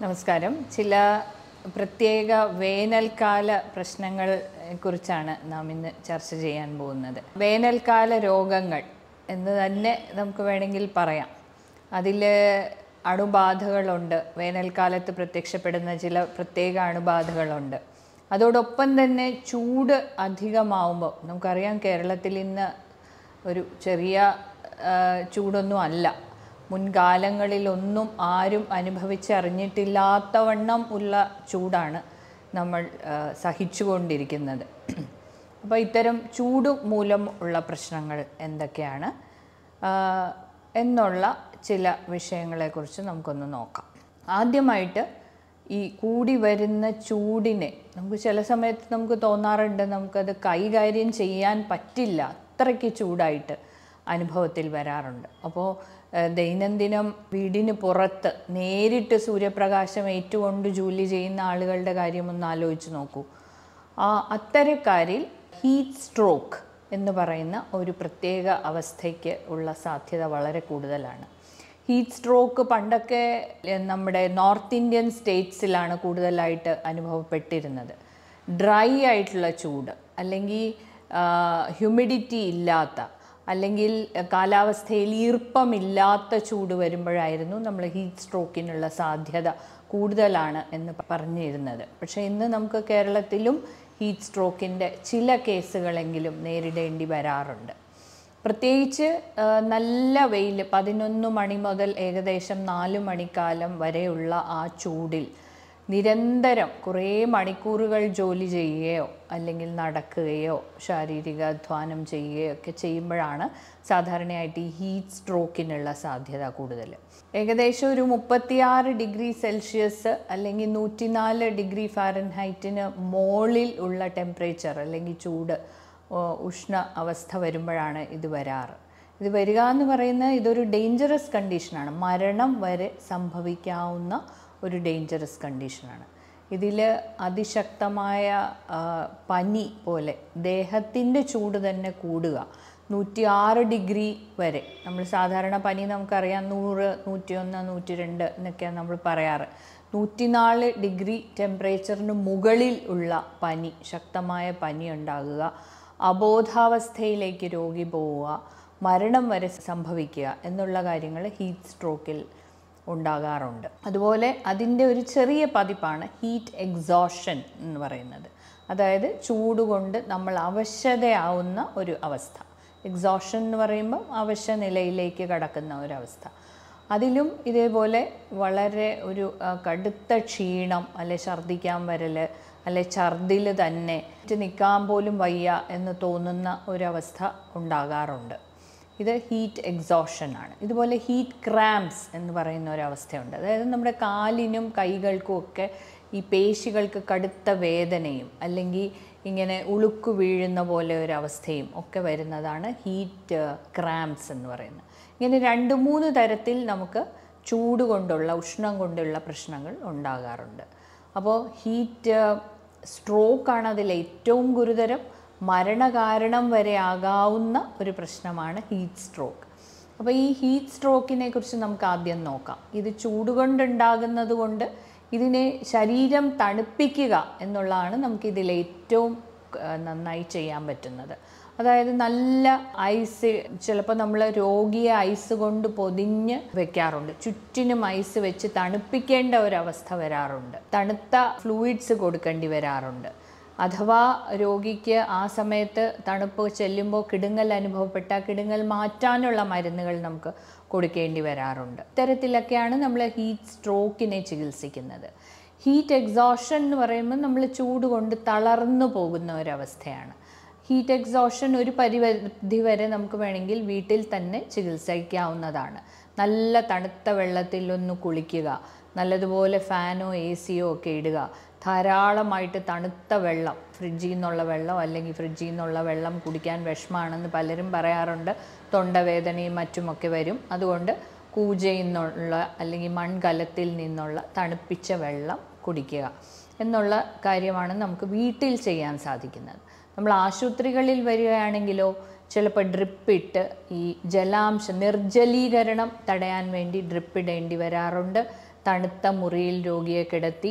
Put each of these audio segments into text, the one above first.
നമസ്കാരം ചില പ്രത്യേക വേനൽക്കാല പ്രശ്നങ്ങളെ കുറിച്ചാണ് നാം ഇന്ന് ചർച്ച ചെയ്യാൻ പോകുന്നത് വേനൽക്കാല രോഗങ്ങൾ എന്ന് തന്നെ നമുക്ക് വേണമെങ്കിൽ പറയാം അതിൽ അണുബാധകളുണ്ട് വേനൽക്കാലത്ത് പ്രത്യക്ഷപ്പെടുന്ന ചില പ്രത്യേക അണുബാധകളുണ്ട് അതോടൊപ്പം തന്നെ ചൂട് അധികമാവുമ്പോൾ നമുക്കറിയാം കേരളത്തിൽ ഇന്ന് ഒരു ചെറിയ ആ, ചൂടൊന്നും അല്ല മുൻകാലങ്ങളിലൊന്നും ആരും അനുഭവിച്ചറിഞ്ഞിട്ടില്ലാത്തവണ്ണം ഉള്ള ചൂടാണ് നമ്മൾ ആ, സഹിച്ചുകൊണ്ടിരിക്കുന്നത് അപ്പോൾ ഇത്തരം ചൂട് മൂലം ഉള്ള പ്രശ്നങ്ങൾ എന്തൊക്കെയാണ് ആ, എന്നുള്ള ചില വിഷയങ്ങളെക്കുറിച്ച് നമുക്കൊന്ന് നോക്കാം ആദ്യമായിട്ട് ഈ കൂടി വരുന്ന ചൂടിനെ നമുക്ക് ചില സമയത്ത് നമുക്ക് തോന്നാറുണ്ട് നമുക്കത് കൈകാര്യം ചെയ്യാൻ പറ്റില്ല അത്രയ്ക്ക് ചൂടായിട്ട് അനുഭവത്തിൽ വരാറുണ്ട് അപ്പോൾ ഏഹ്, ദൈനംദിനം വീടിന് പുറത്ത് നേരിട്ട് സൂര്യപ്രകാശം ഏറ്റുകൊണ്ട് ജോലി ചെയ്യുന്ന ആളുകളുടെ കാര്യം ഒന്ന് ആലോചിച്ച് നോക്കൂ ആ അത്തരക്കാരിൽ ഹീറ്റ് സ്ട്രോക്ക് എന്ന് പറയുന്ന ഒരു പ്രത്യേക അവസ്ഥയ്ക്ക് ഉള്ള സാധ്യത വളരെ കൂടുതലാണ് ഹീറ്റ് സ്ട്രോക്ക് പണ്ടൊക്കെ ഏഹ്, നമ്മുടെ നോർത്ത് ഇന്ത്യൻ സ്റ്റേറ്റ്സിലാണ് കൂടുതലായിട്ട് അനുഭവപ്പെട്ടിരുന്നത് ഡ്രൈ ആയിട്ടുള്ള ചൂട് അല്ലെങ്കിൽ ഹ്യൂമിഡിറ്റി ഇല്ലാത്ത അല്ലെങ്കിൽ കാലാവസ്ഥയിൽ ഈർപ്പമില്ലാത്ത ചൂട് വരുമ്പോഴായിരുന്നു നമ്മൾ ഹീറ്റ് സ്ട്രോക്കിനുള്ള സാധ്യത കൂടുതലാണ് എന്ന് പറഞ്ഞിരുന്നത് പക്ഷേ ഇന്ന് നമുക്ക് കേരളത്തിലും ഹീറ്റ് സ്ട്രോക്കിൻ്റെ ചില കേസുകളെങ്കിലും നേരിടേണ്ടി വരാറുണ്ട് പ്രത്യേകിച്ച് ആ, നല്ല വെയിൽ പതിനൊന്ന് മണി മുതൽ ഏകദേശം നാല് മണിക്കാലം വരെയുള്ള ആ ചൂടിൽ നിരന്തരം കുറേ മണിക്കൂറുകൾ ജോലി ചെയ്യുകയോ അല്ലെങ്കിൽ നടക്കുകയോ ശാരീരിക അധ്വാനം ചെയ്യുകയോ ഒക്കെ ചെയ്യുമ്പോഴാണ് സാധാരണയായിട്ട് ഈ ഹീറ്റ് സ്ട്രോക്കിനുള്ള സാധ്യത കൂടുതൽ ഏകദേശം ഒരു മുപ്പത്തിയാറ് ഡിഗ്രി സെൽഷ്യസ് അല്ലെങ്കിൽ നൂറ്റിനാല് ഡിഗ്രി ഫാരൻഹൈറ്റിന് മുകളിൽ ഉള്ള ടെമ്പറേച്ചർ അല്ലെങ്കിൽ ചൂട് ഓ, ഉഷ്ണ അവസ്ഥ വരുമ്പോഴാണ് ഇത് വരാറ് ഇത് വരിക എന്ന് പറയുന്നത് ഇതൊരു ഡേഞ്ചറസ് കണ്ടീഷനാണ് മരണം വരെ സംഭവിക്കാവുന്ന ഒരു ഡേഞ്ചറസ് കണ്ടീഷനാണ് ഇതിൽ അതിശക്തമായ ആ, പനി പോലെ ദേഹത്തിൻ്റെ ചൂട് തന്നെ കൂടുക നൂറ്റി ആറ് ഡിഗ്രി വരെ നമ്മൾ സാധാരണ പനി നമുക്കറിയാം നൂറ് നൂറ്റിയൊന്ന് നൂറ്റി രണ്ട് എന്നൊക്കെയാണ് നമ്മൾ പറയാറ് നൂറ്റിനാല് ഡിഗ്രി ടെമ്പറേച്ചറിന് മുകളിൽ ഉള്ള പനി ശക്തമായ പനി ഉണ്ടാകുക അബോധാവസ്ഥയിലേക്ക് രോഗി പോവുക മരണം വരെ സംഭവിക്കുക എന്നുള്ള കാര്യങ്ങൾ ഹീറ്റ് സ്ട്രോക്കിൽ ഉണ്ടാകാറുണ്ട് അതുപോലെ അതിൻ്റെ ഒരു ചെറിയ പതിപ്പാണ് ഹീറ്റ് എക്സോഷൻ എന്ന് പറയുന്നത് അതായത് ചൂട് കൊണ്ട് നമ്മൾ അവശതയാവുന്ന ഒരു അവസ്ഥ എക്സോഷൻ എന്ന് പറയുമ്പോൾ അവശ്യ നിലയിലേക്ക് കടക്കുന്ന ഒരവസ്ഥ അതിലും ഇതേപോലെ വളരെ ഒരു ആ, കടുത്ത ക്ഷീണം അല്ലെ ഛർദ്ദിക്കാൻ വരൽ അല്ലെ ഛർദിൽ തന്നെ നിൽക്കാൻ പോലും വയ്യ എന്ന് തോന്നുന്ന ഒരവസ്ഥ ഉണ്ടാകാറുണ്ട് ഇത് ഹീറ്റ് എക്സോഷൻ ആണ് ഇതുപോലെ ഹീറ്റ് ക്രാംസ് എന്ന് പറയുന്ന ഒരവസ്ഥയുണ്ട് അതായത് നമ്മുടെ കാലിനും കൈകൾക്കും ഒക്കെ ഈ പേശികൾക്ക് കടുത്ത വേദനയും അല്ലെങ്കിൽ ഇങ്ങനെ ഉളുക്കു വീഴുന്ന പോലെ ഒരു അവസ്ഥയും ഒക്കെ വരുന്നതാണ് ഹീറ്റ് ക്രാംസ് എന്ന് പറയുന്നത് ഇങ്ങനെ രണ്ട് മൂന്ന് തരത്തിൽ നമുക്ക് ചൂട് കൊണ്ടുള്ള ഉഷ്ണം കൊണ്ടുള്ള പ്രശ്നങ്ങൾ ഉണ്ടാകാറുണ്ട് അപ്പോൾ ഹീറ്റ് സ്ട്രോക്കാണ് അതിൽ ഏറ്റവും ഗുരുതരം മരണകാരണം വരെ ആകാവുന്ന ഒരു പ്രശ്നമാണ് ഹീറ്റ് സ്ട്രോക്ക് അപ്പോൾ ഈ ഹീറ്റ് സ്ട്രോക്കിനെ കുറിച്ച് നമുക്ക് ആദ്യം നോക്കാം ഇത് ചൂട് കൊണ്ടുണ്ടാകുന്നത് കൊണ്ട് ഇതിനെ ശരീരം തണുപ്പിക്കുക എന്നുള്ളതാണ് നമുക്ക് ഇതിൽ ഏറ്റവും ആ, നന്നായി ചെയ്യാൻ പറ്റുന്നത് അതായത് നല്ല ഐസ് ചിലപ്പോൾ നമ്മൾ രോഗിയെ ഐസ് കൊണ്ട് പൊതിഞ്ഞ് വെക്കാറുണ്ട് ചുറ്റിനും ഐസ് വെച്ച് തണുപ്പിക്കേണ്ട ഒരവസ്ഥ വരാറുണ്ട് തണുത്ത ഫ്ലൂയിഡ്സ് കൊടുക്കേണ്ടി വരാറുണ്ട് അഥവാ രോഗിക്ക് ആ സമയത്ത് തണുപ്പ് ചെല്ലുമ്പോൾ കിടുങ്ങൽ അനുഭവപ്പെട്ട കിടുങ്ങൽ മാറ്റാനുള്ള മരുന്നുകൾ നമുക്ക് കൊടുക്കേണ്ടി വരാറുണ്ട് ഇത്തരത്തിലൊക്കെയാണ് നമ്മൾ ഹീറ്റ് സ്ട്രോക്കിനെ ചികിത്സിക്കുന്നത് ഹീറ്റ് എക്സോഷൻ എന്ന് പറയുമ്പോൾ നമ്മൾ ചൂട് കൊണ്ട് തളർന്നു പോകുന്ന ഒരവസ്ഥയാണ് ഹീറ്റ് എക്സോഷൻ ഒരു പരിധി വരെ നമുക്ക് വേണമെങ്കിൽ വീട്ടിൽ തന്നെ ചികിത്സിക്കാവുന്നതാണ് നല്ല തണുത്ത വെള്ളത്തിൽ ഒന്ന് കുളിക്കുക നല്ലതുപോലെ ഫാനോ എ സിയോ ഒക്കെ ഇടുക ധാരാളമായിട്ട് തണുത്ത വെള്ളം ഫ്രിഡ്ജിൽ നിന്നുള്ള വെള്ളം അല്ലെങ്കിൽ ഫ്രിഡ്ജിൽ നിന്നുള്ള വെള്ളം കുടിക്കാൻ വിഷമാണെന്ന് പലരും പറയാറുണ്ട് തൊണ്ടവേദനയും മറ്റുമൊക്കെ വരും അതുകൊണ്ട് കൂജയിൽ നിന്നുള്ള അല്ലെങ്കിൽ മൺകലത്തിൽ നിന്നുള്ള തണുപ്പിച്ച വെള്ളം കുടിക്കുക എന്നുള്ള കാര്യമാണ് നമുക്ക് വീട്ടിൽ ചെയ്യാൻ സാധിക്കുന്നത് നമ്മൾ ആശുപത്രികളിൽ വരികയാണെങ്കിലോ ചിലപ്പോൾ ഡ്രിപ്പിട്ട് ഈ ജലാംശം നിർജ്ജലീകരണം തടയാൻ വേണ്ടി ഡ്രിപ്പ് ഇടേണ്ടി വരാറുണ്ട് തണുത്ത മുറിയിൽ രോഗിയെ കിടത്തി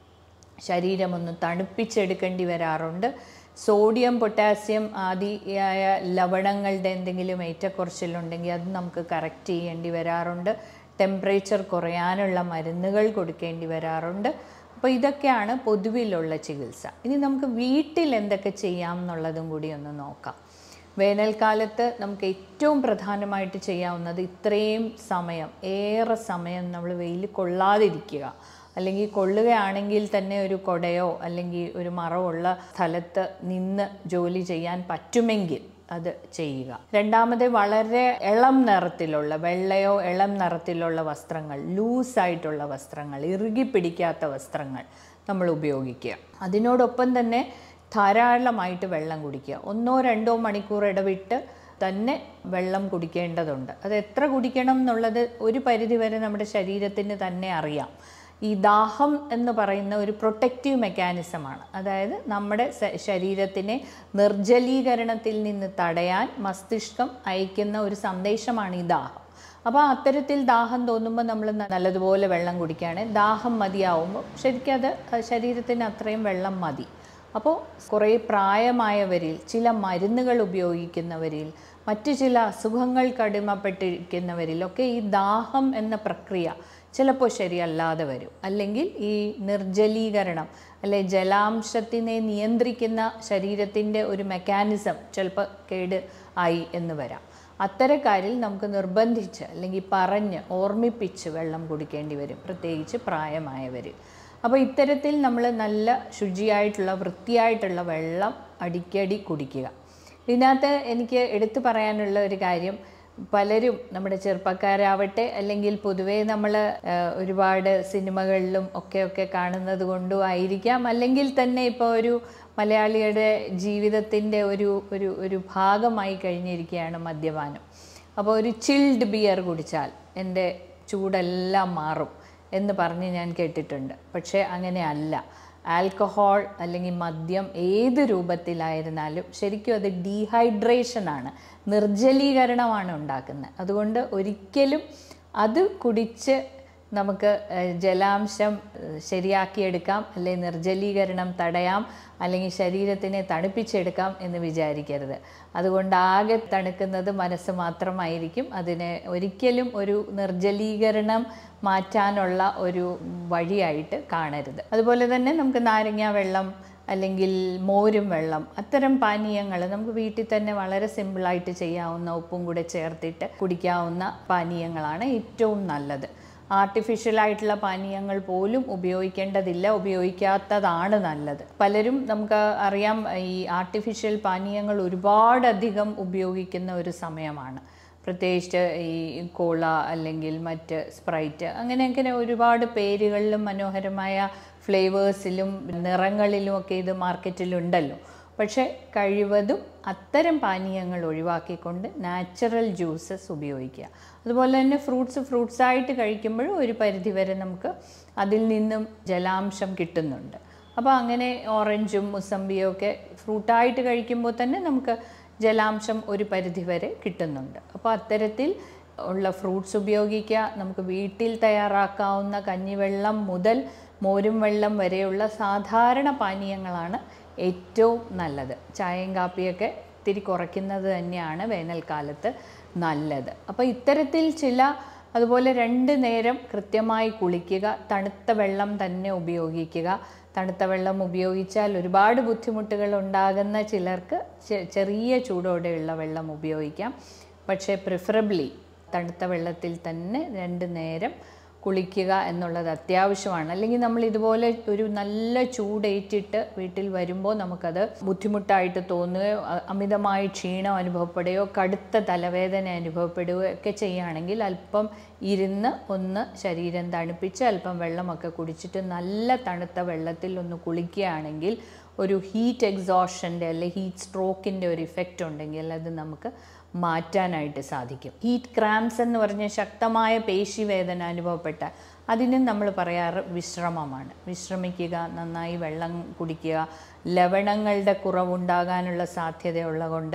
ശരീരമൊന്ന് തണുപ്പിച്ചെടുക്കേണ്ടി വരാറുണ്ട് സോഡിയം പൊട്ടാസ്യം ആദിയായ ലവണങ്ങളുടെ എന്തെങ്കിലും ഏറ്റക്കുറച്ചിലുണ്ടെങ്കിൽ അത് നമുക്ക് കറക്റ്റ് ചെയ്യേണ്ടി വരാറുണ്ട് ടെമ്പറേച്ചർ കുറയാനുള്ള മരുന്നുകൾ കൊടുക്കേണ്ടി വരാറുണ്ട് അപ്പോൾ ഇതൊക്കെയാണ് പൊതുവിലുള്ള ചികിത്സ ഇനി നമുക്ക് വീട്ടിൽ എന്തൊക്കെ ചെയ്യാം എന്നുള്ളതും കൂടി ഒന്ന് നോക്കാം വേനൽക്കാലത്ത് നമുക്ക് ഏറ്റവും പ്രധാനമായിട്ട് ചെയ്യാവുന്നത് ഇത്രയും സമയം ഏറെ സമയം നമ്മൾ വെയിൽ കൊള്ളാതിരിക്കുക അല്ലെങ്കിൽ കൊള്ളുകയാണെങ്കിൽ തന്നെ ഒരു കൊടയോ അല്ലെങ്കിൽ ഒരു മറവുള്ള സ്ഥലത്ത് നിന്ന് ജോലി ചെയ്യാൻ പറ്റുമെങ്കിൽ അത് ചെയ്യുക രണ്ടാമത് വളരെ ഇളം നിറത്തിലുള്ള വെള്ളയോ ഇളം നിറത്തിലുള്ള വസ്ത്രങ്ങൾ ലൂസായിട്ടുള്ള വസ്ത്രങ്ങൾ ഇറുകി പിടിക്കാത്ത വസ്ത്രങ്ങൾ നമ്മൾ ഉപയോഗിക്കുക അതിനോടൊപ്പം തന്നെ ധാരാളമായിട്ട് വെള്ളം കുടിക്കുക ഒന്നോ രണ്ടോ മണിക്കൂർ ഇടവിട്ട് തന്നെ വെള്ളം കുടിക്കേണ്ടതുണ്ട് അത് എത്ര കുടിക്കണം എന്നുള്ളത് ഒരു പരിധിവരെ നമ്മുടെ ശരീരത്തിന് തന്നെ അറിയാം ഈ ദാഹം എന്ന് പറയുന്ന ഒരു പ്രൊട്ടക്റ്റീവ് മെക്കാനിസമാണ് അതായത് നമ്മുടെ സ- ശരീരത്തിനെ നിർജ്ജലീകരണത്തിൽ നിന്ന് തടയാൻ മസ്തിഷ്കം അയക്കുന്ന ഒരു സന്ദേശമാണ് ഈ ദാഹം അപ്പോൾ അത്തരത്തിൽ ദാഹം തോന്നുമ്പോൾ നമ്മൾ നല്ലതുപോലെ വെള്ളം കുടിക്കുകയാണ് ദാഹം മതിയാവുമ്പോൾ ശരിക്കും അത് ശരീരത്തിന് അത്രയും വെള്ളം മതി അപ്പോൾ കുറേ പ്രായമായവരിൽ ചില മരുന്നുകൾ ഉപയോഗിക്കുന്നവരിൽ മറ്റു ചില അസുഖങ്ങൾക്ക് അടിമപ്പെട്ടിരിക്കുന്നവരിലൊക്കെ ഈ ദാഹം എന്ന പ്രക്രിയ ചിലപ്പോൾ ശരിയല്ലാതെ വരും അല്ലെങ്കിൽ ഈ നിർജ്ജലീകരണം അല്ലെ ജലാംശത്തിനെ നിയന്ത്രിക്കുന്ന ശരീരത്തിൻ്റെ ഒരു മെക്കാനിസം ചിലപ്പോൾ കേട് ആയി എന്ന് വരാം അത്തരക്കാരിൽ നമുക്ക് നിർബന്ധിച്ച് അല്ലെങ്കിൽ പറഞ്ഞ് ഓർമ്മിപ്പിച്ച് വെള്ളം കുടിക്കേണ്ടി വരും പ്രത്യേകിച്ച് പ്രായമായവർ അപ്പോൾ ഇത്തരത്തിൽ നമ്മൾ നല്ല ശുചിയായിട്ടുള്ള വൃത്തിയായിട്ടുള്ള വെള്ളം അടിക്കടി കുടിക്കുക ഇതിനകത്ത് എനിക്ക് എടുത്തു പറയാനുള്ള ഒരു കാര്യം പലരും നമ്മുടെ ചെറുപ്പക്കാരാവട്ടെ അല്ലെങ്കിൽ പൊതുവേ നമ്മൾ ഒരുപാട് സിനിമകളിലും ഒക്കെ ഒക്കെ കാണുന്നത് കൊണ്ടും ആയിരിക്കാം അല്ലെങ്കിൽ തന്നെ ഇപ്പോൾ ഒരു മലയാളിയുടെ ജീവിതത്തിൻ്റെ ഒരു ഒരു ഒരു ഭാഗമായി കഴിഞ്ഞിരിക്കുകയാണ് മദ്യപാനം അപ്പോൾ ഒരു ചിൽഡ് ബിയർ കുടിച്ചാൽ എൻ്റെ ചൂടെല്ലാം മാറും എന്ന് പറഞ്ഞ് ഞാൻ കേട്ടിട്ടുണ്ട് പക്ഷേ അങ്ങനെ അല്ല ആൽക്കഹോൾ അല്ലെങ്കിൽ മദ്യം ഏത് രൂപത്തിലായിരുന്നാലും ശരിക്കും അത് ഡീഹൈഡ്രേഷനാണ് നിർജ്ജലീകരണമാണ് ഉണ്ടാക്കുന്നത് അതുകൊണ്ട് ഒരിക്കലും അത് കുടിച്ച് നമുക്ക് ഏഹ്, ജലാംശം ഏഹ്, ശരിയാക്കിയെടുക്കാം അല്ലെങ്കിൽ നിർജ്ജലീകരണം തടയാം അല്ലെങ്കിൽ ശരീരത്തിനെ തണുപ്പിച്ചെടുക്കാം എന്ന് വിചാരിക്കരുത് അതുകൊണ്ട് ആകെ തണുക്കുന്നത് മനസ്സ് മാത്രമായിരിക്കും അതിനെ ഒരിക്കലും ഒരു നിർജ്ജലീകരണം മാറ്റാനുള്ള ഒരു വഴിയായിട്ട് കാണരുത് അതുപോലെ തന്നെ നമുക്ക് നാരങ്ങ വെള്ളം അല്ലെങ്കിൽ മോരും വെള്ളം അത്തരം പാനീയങ്ങൾ നമുക്ക് വീട്ടിൽ തന്നെ വളരെ സിമ്പിളായിട്ട് ചെയ്യാവുന്ന ഉപ്പും കൂടെ ചേർത്തിട്ട് കുടിക്കാവുന്ന പാനീയങ്ങളാണ് ഏറ്റവും നല്ലത് ആർട്ടിഫിഷ്യൽ ആയിട്ടുള്ള പാനീയങ്ങൾ പോലും ഉപയോഗിക്കേണ്ടതില്ല ഉപയോഗിക്കാത്തതാണ് നല്ലത് പലരും നമുക്ക് അറിയാം ഈ ആർട്ടിഫിഷ്യൽ പാനീയങ്ങൾ ഒരുപാടധികം ഉപയോഗിക്കുന്ന ഒരു സമയമാണ് പ്രത്യേകിച്ച് ഈ കോള അല്ലെങ്കിൽ മറ്റ് സ്പ്രൈറ്റ് അങ്ങനെ അങ്ങനെ ഒരുപാട് പേരുകളിലും മനോഹരമായ ഫ്ലേവേഴ്സിലും നിറങ്ങളിലും ഒക്കെ ഇത് മാർക്കറ്റിലുണ്ടല്ലോ പക്ഷേ കഴിവതും അത്തരം പാനീയങ്ങൾ ഒഴിവാക്കിക്കൊണ്ട് നാച്ചുറൽ ജ്യൂസസ് ഉപയോഗിക്കുക അതുപോലെ തന്നെ ഫ്രൂട്ട്സ് ഫ്രൂട്ട്സ് ആയിട്ട് കഴിക്കുമ്പോഴും ഒരു പരിധിവരെ നമുക്ക് അതിൽ നിന്നും ജലാംശം കിട്ടുന്നുണ്ട് അപ്പോൾ അങ്ങനെ ഓറഞ്ചും മുസമ്പിയും ഒക്കെ ഫ്രൂട്ടായിട്ട് കഴിക്കുമ്പോൾ തന്നെ നമുക്ക് ജലാംശം ഒരു പരിധിവരെ കിട്ടുന്നുണ്ട് അപ്പോൾ അത്തരത്തിൽ ഉള്ള ഫ്രൂട്ട്സ് ഉപയോഗിക്കുക നമുക്ക് വീട്ടിൽ തയ്യാറാക്കാവുന്ന കഞ്ഞിവെള്ളം മുതൽ മോരും വെള്ളം വരെയുള്ള സാധാരണ പാനീയങ്ങളാണ് ഏറ്റവും നല്ലത് ചായയും കാപ്പിയൊക്കെ ഇത്തിരി കുറയ്ക്കുന്നത് തന്നെയാണ് വേനൽക്കാലത്ത് നല്ലത് അപ്പോൾ ഇത്തരത്തിൽ ചില അതുപോലെ രണ്ട് നേരം കൃത്യമായി കുളിക്കുക തണുത്ത വെള്ളം തന്നെ ഉപയോഗിക്കുക തണുത്ത വെള്ളം ഉപയോഗിച്ചാൽ ഒരുപാട് ബുദ്ധിമുട്ടുകൾ ഉണ്ടാകുന്ന ചിലർക്ക് ചെ- ചെറിയ ചൂടോടെയുള്ള വെള്ളം ഉപയോഗിക്കാം പക്ഷേ പ്രിഫറബിളി തണുത്ത വെള്ളത്തിൽ തന്നെ രണ്ട് നേരം കുളിക്കുക എന്നുള്ളത് അത്യാവശ്യമാണ് അല്ലെങ്കിൽ നമ്മൾ ഇതുപോലെ ഒരു നല്ല ചൂടേറ്റിട്ട് വീട്ടിൽ വരുമ്പോൾ നമുക്കത് ബുദ്ധിമുട്ടായിട്ട് തോന്നുകയോ അ- അമിതമായി ക്ഷീണം അനുഭവപ്പെടുകയോ കടുത്ത തലവേദന അനുഭവപ്പെടുകയോ ഒക്കെ ചെയ്യുകയാണെങ്കിൽ അല്പം ഇരുന്ന് ഒന്ന് ശരീരം തണുപ്പിച്ച് അല്പം വെള്ളമൊക്കെ കുടിച്ചിട്ട് നല്ല തണുത്ത വെള്ളത്തിൽ ഒന്ന് കുളിക്കുകയാണെങ്കിൽ ഒരു ഹീറ്റ് എക്സോഷൻ്റെ അല്ലെങ്കിൽ ഹീറ്റ് സ്ട്രോക്കിൻ്റെ ഒരു ഇഫക്റ്റ് ഉണ്ടെങ്കിൽ അത് നമുക്ക് മാറ്റാനായിട്ട് സാധിക്കും ഹീറ്റ് ക്രാംസ് എന്ന് പറഞ്ഞ ശക്തമായ പേശിവേദന അനുഭവപ്പെട്ടാൽ അതിനും നമ്മൾ പറയാറ് വിശ്രമമാണ് വിശ്രമിക്കുക നന്നായി വെള്ളം കുടിക്കുക ലവണങ്ങളുടെ കുറവുണ്ടാകാനുള്ള സാധ്യതയുള്ളതുകൊണ്ട്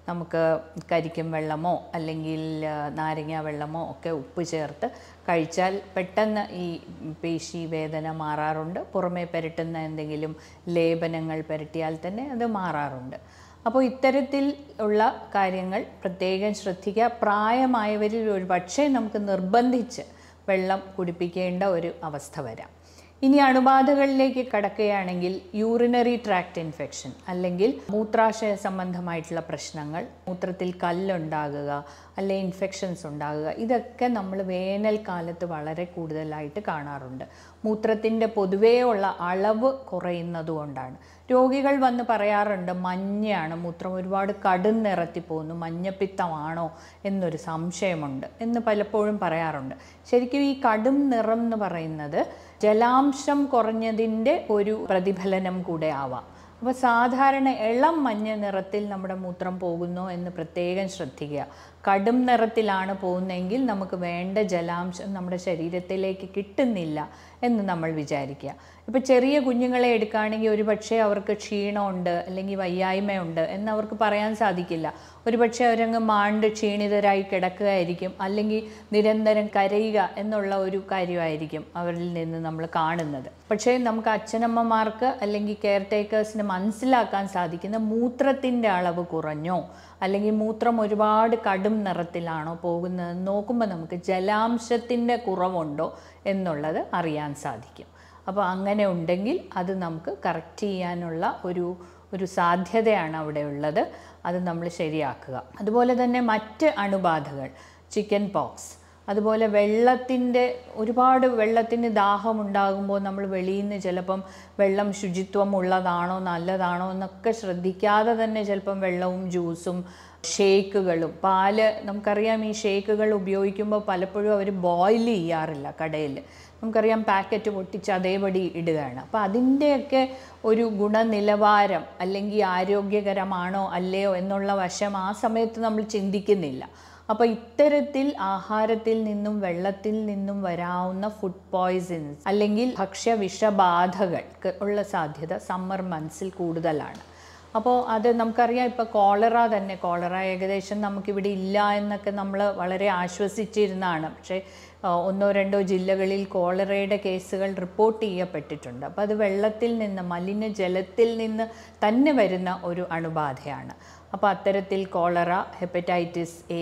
നമുക്ക് കരിക്കും വെള്ളമോ അല്ലെങ്കിൽ ആ, നാരങ്ങ വെള്ളമോ ഒക്കെ ഉപ്പ് ചേർത്ത് കഴിച്ചാൽ പെട്ടെന്ന് ഈ പേശി വേദന മാറാറുണ്ട് പുറമേ പുരട്ടുന്ന എന്തെങ്കിലും ലേപനങ്ങൾ പുരട്ടിയാൽ തന്നെ അത് മാറാറുണ്ട് അപ്പോൾ ഇത്തരത്തിൽ ഉള്ള കാര്യങ്ങൾ പ്രത്യേകം ശ്രദ്ധിക്കുക പ്രായമായവരിൽ ഒരു പക്ഷേ നമുക്ക് നിർബന്ധിച്ച് വെള്ളം കുടിപ്പിക്കേണ്ട ഒരു അവസ്ഥ വരാം ഇനി അണുബാധകളിലേക്ക് കടക്കുകയാണെങ്കിൽ യൂറിനറി ട്രാക്ട് ഇൻഫെക്ഷൻ അല്ലെങ്കിൽ മൂത്രാശയ സംബന്ധമായിട്ടുള്ള പ്രശ്നങ്ങൾ മൂത്രത്തിൽ കല്ലുണ്ടാകുക അല്ലെ ഇൻഫെക്ഷൻസ് ഉണ്ടാകുക ഇതൊക്കെ നമ്മൾ വേനൽക്കാലത്ത് വളരെ കൂടുതലായിട്ട് കാണാറുണ്ട് മൂത്രത്തിൻ്റെ പൊതുവേ ഉള്ള അളവ് കുറയുന്നത് കൊണ്ടാണ് രോഗികൾ വന്ന് പറയാറുണ്ട് മഞ്ഞയാണ് മൂത്രം ഒരുപാട് കടും നിറത്തി പോകുന്നു മഞ്ഞപ്പിത്തമാണോ എന്നൊരു സംശയമുണ്ട് എന്ന് പലപ്പോഴും പറയാറുണ്ട് ശരിക്കും ഈ കടും നിറം എന്ന് പറയുന്നത് ജലാംശം കുറഞ്ഞതിൻ്റെ ഒരു പ്രതിഫലനം കൂടെ ആവാം അപ്പോൾ സാധാരണ ഇളം മഞ്ഞ നിറത്തിൽ നമ്മുടെ മൂത്രം പോകുന്നു എന്ന് പ്രത്യേകം ശ്രദ്ധിക്കുക കടും നിറത്തിലാണ് പോകുന്നതെങ്കിൽ നമുക്ക് വേണ്ട ജലാംശം നമ്മുടെ ശരീരത്തിലേക്ക് കിട്ടുന്നില്ല എന്ന് നമ്മൾ വിചാരിക്കുക ഇപ്പോൾ ചെറിയ കുഞ്ഞുങ്ങളെ എടുക്കുകയാണെങ്കിൽ ഒരു പക്ഷേ അവർക്ക് ക്ഷീണമുണ്ട് അല്ലെങ്കിൽ വയ്യായ്മയുണ്ട് എന്ന് അവർക്ക് പറയാൻ സാധിക്കില്ല ഒരു പക്ഷേ അവരങ്ങ് മാണ്ട് ക്ഷീണിതരായി കിടക്കുകയായിരിക്കും അല്ലെങ്കിൽ നിരന്തരം കരയുക എന്നുള്ള ഒരു കാര്യമായിരിക്കും അവരിൽ നിന്ന് നമ്മൾ കാണുന്നത് പക്ഷേ നമുക്ക് അച്ഛനമ്മമാർക്ക് അല്ലെങ്കിൽ കെയർ ടേക്കേഴ്സിന് മനസ്സിലാക്കാൻ സാധിക്കുന്ന മൂത്രത്തിൻ്റെ അളവ് കുറഞ്ഞോ അല്ലെങ്കിൽ മൂത്രം ഒരുപാട് കടും നിറത്തിലാണോ പോകുന്നത് നോക്കുമ്പോൾ നമുക്ക് ജലാംശത്തിൻ്റെ കുറവുണ്ടോ എന്നുള്ളത് അറിയാൻ സാധിക്കും അപ്പോൾ അങ്ങനെ ഉണ്ടെങ്കിൽ അത് നമുക്ക് കറക്റ്റ് ചെയ്യാനുള്ള ഒരു ഒരു സാധ്യതയാണ് അവിടെ ഉള്ളത് അത് നമ്മൾ ശരിയാക്കുക അതുപോലെ തന്നെ മറ്റ് അണുബാധകൾ ചിക്കൻ പോക്സ് അതുപോലെ വെള്ളത്തിൻ്റെ ഒരുപാട് വെള്ളത്തിന് ദാഹമുണ്ടാകുമ്പോൾ നമ്മൾ വെളിയിൽ നിന്ന് ചിലപ്പം വെള്ളം ശുചിത്വം ഉള്ളതാണോ നല്ലതാണോ എന്നൊക്കെ ശ്രദ്ധിക്കാതെ തന്നെ ചിലപ്പം വെള്ളവും ജ്യൂസും ഷേക്കുകളും പാല് നമുക്കറിയാം ഈ ഷേക്കുകൾ ഉപയോഗിക്കുമ്പോൾ പലപ്പോഴും അവർ ബോയിൽ ചെയ്യാറില്ല കടയിൽ നമുക്കറിയാം പാക്കറ്റ് പൊട്ടിച്ച് അതേപടി ഇടുകയാണ് അപ്പോൾ അതിൻ്റെയൊക്കെ ഒരു ഗുണനിലവാരം അല്ലെങ്കിൽ ആരോഗ്യകരമാണോ അല്ലയോ എന്നുള്ള വശം ആ സമയത്ത് നമ്മൾ ചിന്തിക്കുന്നില്ല അപ്പോൾ ഇത്തരത്തിൽ ആഹാരത്തിൽ നിന്നും വെള്ളത്തിൽ നിന്നും വരാവുന്ന ഫുഡ് പോയ്സൺസ് അല്ലെങ്കിൽ ഭക്ഷ്യവിഷബാധകൾക്ക് ഉള്ള സാധ്യത സമ്മർ മന്ത്സിൽ കൂടുതലാണ് അപ്പോൾ അത് നമുക്കറിയാം ഇപ്പോൾ കോളറ തന്നെ കോളറ ഏകദേശം നമുക്കിവിടെ ഇല്ല എന്നൊക്കെ നമ്മൾ വളരെ ആശ്വസിച്ചിരുന്നതാണ് പക്ഷേ ആ, ഒന്നോ രണ്ടോ ജില്ലകളിൽ കോളറയുടെ കേസുകൾ റിപ്പോർട്ട് ചെയ്യപ്പെട്ടിട്ടുണ്ട് അപ്പോൾ അത് വെള്ളത്തിൽ നിന്ന് മലിനജലത്തിൽ നിന്ന് തന്നെ വരുന്ന ഒരു അണുബാധയാണ് അപ്പോൾ അത്തരത്തിൽ കോളറ ഹെപ്പറ്റൈറ്റിസ് എ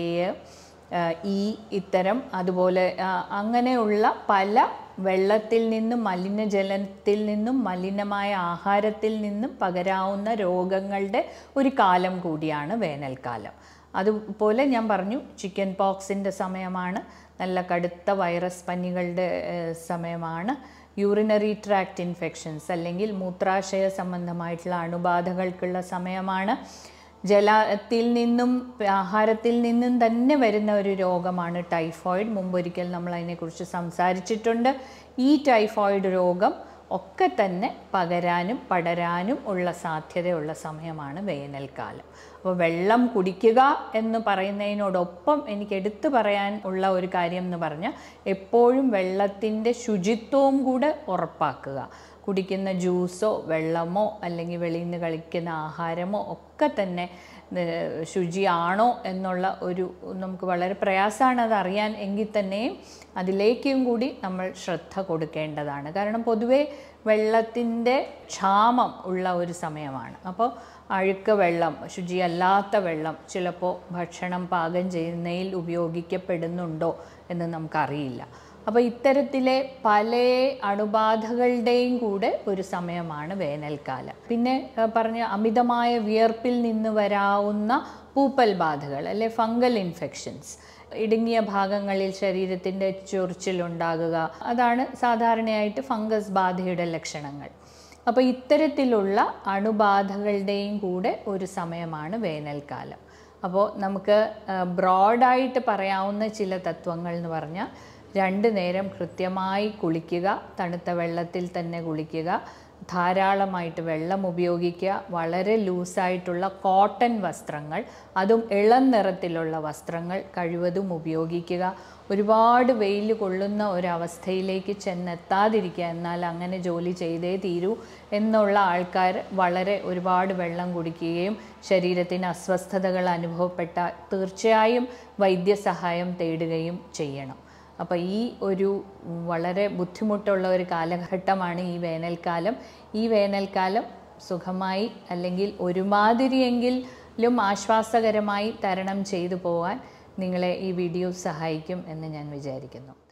ഇ ഇത്തരം അതുപോലെ ആ, അങ്ങനെയുള്ള പല വെള്ളത്തിൽ നിന്നും മലിനജലത്തിൽ നിന്നും മലിനമായ ആഹാരത്തിൽ നിന്നും പകരാവുന്ന രോഗങ്ങളുടെ ഒരു കാലം കൂടിയാണ് വേനൽക്കാലം അതുപോലെ ഞാൻ പറഞ്ഞു ചിക്കൻ പോക്സിൻ്റെ സമയമാണ് നല്ല കടുത്ത വൈറസ് പനികളുടെ ഏഹ്, സമയമാണ് യൂറിനറി ട്രാക്ട് ഇൻഫെക്ഷൻസ് അല്ലെങ്കിൽ മൂത്രാശയ സംബന്ധമായിട്ടുള്ള അണുബാധകൾക്കുള്ള സമയമാണ് ജലത്തിൽ നിന്നും ആഹാരത്തിൽ നിന്നും തന്നെ വരുന്ന ഒരു രോഗമാണ് ടൈഫോയിഡ് മുമ്പൊരിക്കൽ നമ്മൾ അതിനെക്കുറിച്ച് സംസാരിച്ചിട്ടുണ്ട് ഈ ടൈഫോയിഡ് രോഗം ഒക്കെ തന്നെ പകരാനും പടരാനും ഉള്ള സാധ്യതയുള്ള സമയമാണ് വേനൽക്കാലം അപ്പോൾ വെള്ളം കുടിക്കുക എന്ന് പറയുന്നതിനോടൊപ്പം എനിക്ക് എടുത്തു പറയാൻ ഉള്ള ഒരു കാര്യം എന്ന് പറഞ്ഞാൽ എപ്പോഴും വെള്ളത്തിൻ്റെ ശുചിത്വവും കൂടെ ഉറപ്പാക്കുക കുടിക്കുന്ന ജ്യൂസോ വെള്ളമോ അല്ലെങ്കിൽ വെളിയിൽ നിന്ന് കഴിക്കുന്ന ആഹാരമോ ഒക്കെ തന്നെ ഏഹ്, ശുചിയാണോ എന്നുള്ള ഒരു നമുക്ക് വളരെ പ്രയാസമാണ് അത് അറിയാൻ എങ്കിൽ തന്നെയും അതിലേക്കും കൂടി നമ്മൾ ശ്രദ്ധ കൊടുക്കേണ്ടതാണ് കാരണം പൊതുവേ വെള്ളത്തിൻ്റെ ക്ഷാമം ഉള്ള ഒരു സമയമാണ് അപ്പോൾ അഴുക്ക് വെള്ളം ശുചിയല്ലാത്ത വെള്ളം ചിലപ്പോൾ ഭക്ഷണം പാകം ചെയ്യുന്നതിൽ ഉപയോഗിക്കപ്പെടുന്നുണ്ടോ എന്ന് നമുക്കറിയില്ല അപ്പോൾ ഇത്തരത്തിലെ പല അണുബാധകളുടെയും കൂടെ ഒരു സമയമാണ് വേനൽക്കാലം പിന്നെ ആ, പറഞ്ഞ അമിതമായ വിയർപ്പിൽ നിന്ന് വരാവുന്ന പൂപ്പൽ ബാധകൾ അല്ലെ ഫംഗൽ ഇൻഫെക്ഷൻസ് ഇടുങ്ങിയ ഭാഗങ്ങളിൽ ശരീരത്തിൻ്റെ ചൊറിച്ചിലുണ്ടാകുക അതാണ് സാധാരണയായിട്ട് ഫംഗസ് ബാധയുടെ ലക്ഷണങ്ങൾ അപ്പോൾ ഇത്തരത്തിലുള്ള അണുബാധകളുടെയും കൂടെ ഒരു സമയമാണ് വേനൽക്കാലം അപ്പോൾ നമുക്ക് ബ്രോഡായിട്ട് പറയാവുന്ന ചില തത്വങ്ങൾ എന്ന് പറഞ്ഞാൽ രണ്ട് നേരം കൃത്യമായി കുളിക്കുക തണുത്ത വെള്ളത്തിൽ തന്നെ കുളിക്കുക ധാരാളമായിട്ട് വെള്ളം ഉപയോഗിക്കുക വളരെ ലൂസായിട്ടുള്ള കോട്ടൺ വസ്ത്രങ്ങൾ അതും ഇളം നിറത്തിലുള്ള വസ്ത്രങ്ങൾ കഴിവതും ഉപയോഗിക്കുക ഒരുപാട് വെയിൽ കൊള്ളുന്ന ഒരവസ്ഥയിലേക്ക് ചെന്നെത്താതിരിക്കുക എന്നാൽ അങ്ങനെ ജോലി ചെയ്തേ തീരൂ എന്നുള്ള ആൾക്കാർ വളരെ ഒരുപാട് വെള്ളം കുടിക്കുകയും ശരീരത്തിന് അസ്വസ്ഥതകൾ അനുഭവപ്പെട്ടാൽ തീർച്ചയായും വൈദ്യസഹായം തേടുകയും ചെയ്യണം അപ്പോൾ ഈ ഒരു വളരെ ബുദ്ധിമുട്ടുള്ള ഒരു കാലഘട്ടമാണ് ഈ വേനൽക്കാലം ഈ വേനൽക്കാലം സുഖമായി അല്ലെങ്കിൽ ഒരുമാതിരിയെങ്കിലും ആശ്വാസകരമായി തരണം ചെയ്തു പോകാൻ നിങ്ങളെ ഈ വീഡിയോ സഹായിക്കും എന്ന് ഞാൻ വിചാരിക്കുന്നു